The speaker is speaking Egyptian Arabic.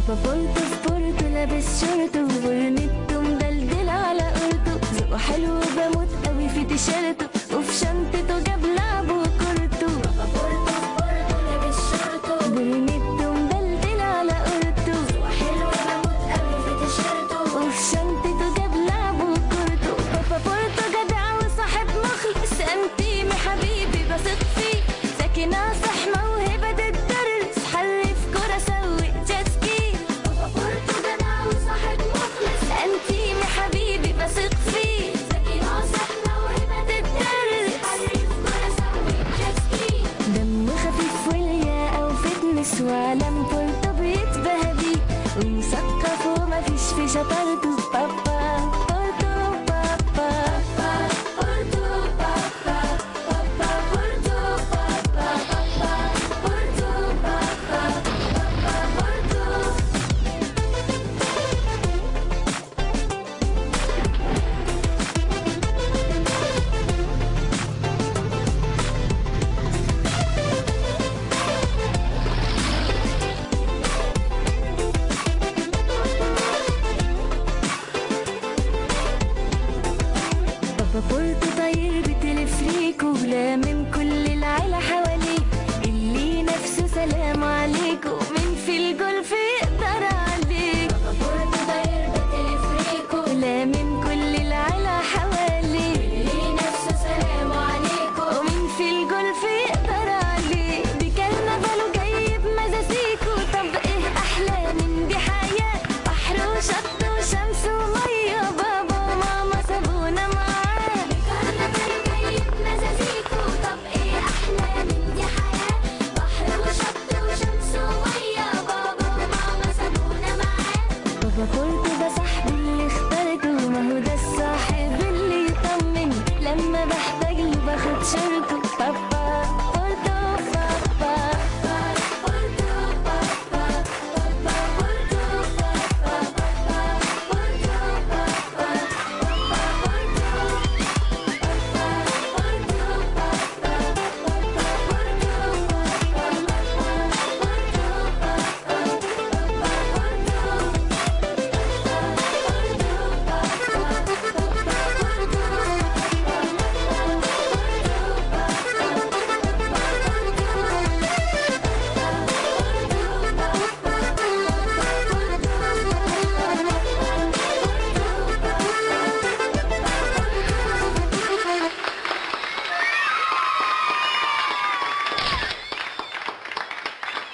بابا بورتو في بورتو لابس شورته وبورنيتو مدلدل على قورته ذوقه حلو بموت قوي في تيشيرته وفي شنطته جاب لعبه وكورته بابا بورتو في بورتو لابس شورته وبورنيتو مدلدل على قورته ذوقه حلو بموت قوي في تيشيرته وفي شنطته جاب لعبه وكورته بابا بورتو جدع وصاحب مخلص انتيمي حبيبي بثق فيه ذكي ناصح موهبة تدرس حرف كرة سوي جيت سكي بابا بورتو جدع وصاحب مخلص انتيمي حبيبي بثق فيه ذكي ناصح موهبة تدرس حرف كرة سوي جيت سكي دمه خفيف والياقة وفتنس وعلم بورتو بيتبهى بيه ومثقف ومفيش في شطارته